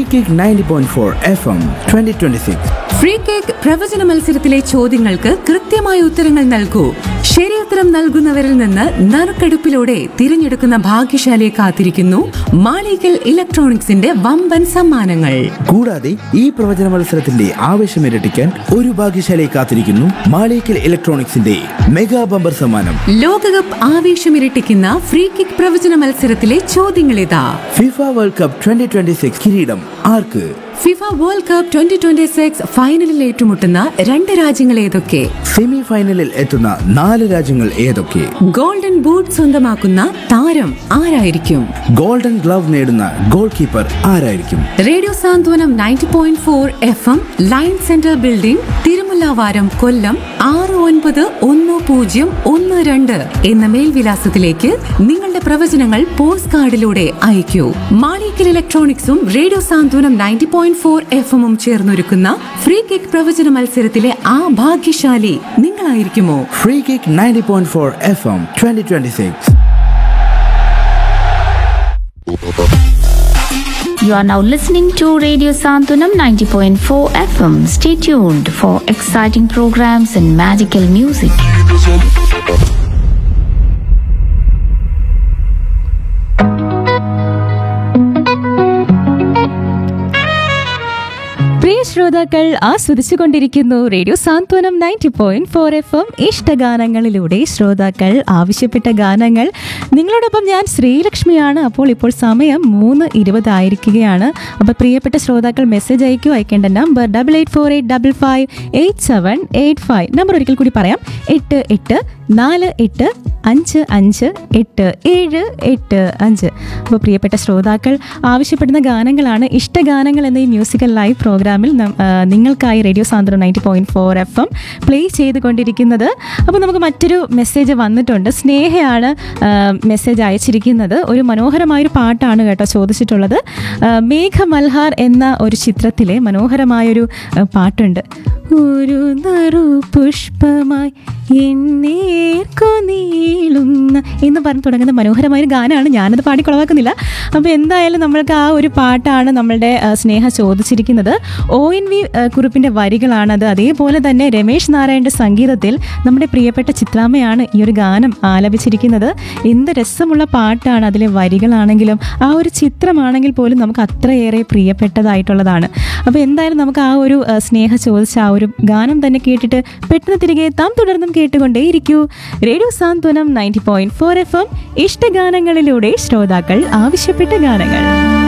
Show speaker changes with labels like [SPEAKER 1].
[SPEAKER 1] Kick ninety point four F M twenty twenty six
[SPEAKER 2] free kick പ്രവചന മത്സരത്തിലെ ചോദ്യങ്ങൾക്ക് കൃത്യമായ ഉത്തരങ്ങൾ നൽകൂ ശരിയുത്തരം നൽകുന്നവരിൽ നിന്ന് നറുക്കെടുപ്പിലൂടെ തിരഞ്ഞെടുക്കുന്ന ഭാഗ്യശാലിയെ കാത്തിരിക്കുന്നു മാളികൽ ഇലക്ട്രോണിക്സിന്റെ വമ്പൻ സമ്മാനങ്ങൾ
[SPEAKER 1] കൂടാതെ ഈ പ്രവചന മത്സരത്തിന്റെ ആവേശം ഇരട്ടിക്കാൻ ഒരു ഭാഗ്യശാലയെ കാത്തിരിക്കുന്നു മാളിക്കൽ ഇലക്ട്രോണിക്സിന്റെ മെഗാ ബമ്പർ സമ്മാനം
[SPEAKER 2] ലോകകപ്പ് ആവേശമിരട്ടിക്കുന്ന ഫ്രീ കിക്ക് പ്രവചന മത്സരത്തിലെ ചോദ്യങ്ങളിതാ
[SPEAKER 1] FIFA world cup twenty twenty six കിരീടം ആർക്ക്
[SPEAKER 2] FIFA world cup twenty twenty six ഫൈനലിൽ ഏറ്റുമുട്ടുന്ന രണ്ട് രാജ്യങ്ങൾ ഏതൊക്കെ
[SPEAKER 1] സെമി ഫൈനലിൽ എത്തുന്ന നാല് രാജ്യങ്ങൾ ഏതൊക്കെ
[SPEAKER 2] ഗോൾഡൻ ബൂട്ട് സ്വന്തമാക്കുന്ന താരം ആരായിരിക്കും
[SPEAKER 1] ഗോൾഡൻ ഗ്ലവ് നേടുന്ന ഗോൾ കീപ്പർ ആരായിരിക്കും
[SPEAKER 2] radio Santhwanam ninety point four F M line centre building Thirumullavaram Kollam ആറ് ഒൻപത് ഒന്ന് പൂജ്യം ഒന്ന് രണ്ട് എന്ന മേൽവിലാസത്തിലേക്ക് നിങ്ങളുടെ പ്രവചനങ്ങൾ പോസ്റ്റ് കാർഡിലൂടെ അയക്കൂ മാളിക്കൽ ഇലക്ട്രോണിക്സും radio Santhwanam ninety point four F എമ്മും ചേർന്നൊരുക്കുന്ന ഫ്രീ കിക്ക് പ്രവചന മത്സരത്തിലെ ആ ഭാഗ്യശാലി നിങ്ങളായിരിക്കുമോ
[SPEAKER 1] free kick ninety point four F M twenty twenty six
[SPEAKER 3] You are now listening to Radio Santunam 90.4 FM. Stay tuned for exciting programs and magical music.
[SPEAKER 4] പ്രിയ ശ്രോതാക്കൾ ആസ്വദിച്ചുകൊണ്ടിരിക്കുന്നു radio Santhwanam ninety point four F M ഇഷ്ടഗാനങ്ങളിലൂടെ ശ്രോതാക്കൾ ആവശ്യപ്പെട്ട ഗാനങ്ങൾ നിങ്ങളോടൊപ്പം ഞാൻ ശ്രീലക്ഷ്മിയാണ് അപ്പോൾ ഇപ്പോൾ സമയം മൂന്ന് ഇരുപതായിരിക്കുകയാണ് അപ്പോൾ പ്രിയപ്പെട്ട ശ്രോതാക്കൾ മെസ്സേജ് അയക്കൂ അയക്കേണ്ട number double eight four eight double five eight seven eight five number ഒരിക്കൽ കൂടി പറയാം എട്ട് എട്ട് നാല് എട്ട് അഞ്ച് അഞ്ച് എട്ട് ഏഴ് എട്ട് അഞ്ച് അപ്പോൾ പ്രിയപ്പെട്ട ശ്രോതാക്കൾ ആവശ്യപ്പെടുന്ന ഗാനങ്ങളാണ് ഇഷ്ടഗാനങ്ങൾ എന്ന ഈ മ്യൂസിക്കൽ ലൈവ് പ്രോഗ്രാമിൽ നം- ആ, നിങ്ങൾക്കായി radio Sandram ninety point four F M play ചെയ്തുകൊണ്ടിരിക്കുന്നത് അപ്പോൾ നമുക്ക് മറ്റൊരു മെസ്സേജ് വന്നിട്ടുണ്ട് സ്നേഹയാണ് ആ, മെസ്സേജ് അയച്ചിരിക്കുന്നത് ഒരു മനോഹരമായൊരു പാട്ടാണ് കേട്ടോ ചോദിച്ചിട്ടുള്ളത് ആ, മേഘമൽഹാർ എന്ന ഒരു ചിത്രത്തിലെ മനോഹരമായൊരു ആ, പാട്ടുണ്ട് ഒരു നറു പുഷ്പമായി എന്നേർക്കു നീളുന്ന എന്ന് പറഞ്ഞ് തുടങ്ങുന്ന മനോഹരമായൊരു ഗാനമാണ് ഞാനത് പാടി കുളവാക്കുന്നില്ല അപ്പോൾ എന്തായാലും നമ്മൾക്ക് ആ ഒരു പാട്ടാണ് നമ്മളുടെ ആ, സ്നേഹ ചോദിച്ചിരിക്കുന്നത് ഒ എൻ വി കുറിപ്പിൻ്റെ വരികളാണത് അതേപോലെ തന്നെ രമേശ് നാരായണൻ്റെ സംഗീതത്തിൽ നമ്മുടെ പ്രിയപ്പെട്ട ചിത്രാമ്മയാണ് ഈ ഒരു ഗാനം ആലപിച്ചിരിക്കുന്നത് എന്ത് രസമുള്ള പാട്ടാണ് അതിലെ വരികളാണെങ്കിലും ആ ഒരു ചിത്രമാണെങ്കിൽ പോലും നമുക്ക് അത്രയേറെ പ്രിയപ്പെട്ടതായിട്ടുള്ളതാണ് അപ്പോൾ എന്തായാലും നമുക്ക് ആ ഒരു ആ, സ്നേഹ ചോദിച്ച ആ ഒരു ഗാനം തന്നെ കേട്ടിട്ട് പെട്ടെന്ന് തിരികെ എത്താം തുടർന്നും കേട്ടുകൊണ്ടേയിരിക്കൂ radio Santhwanam ninety point four F M ഇഷ്ടഗാനങ്ങളിലൂടെ ശ്രോതാക്കൾ ആവശ്യപ്പെട്ട ഗാനങ്ങൾ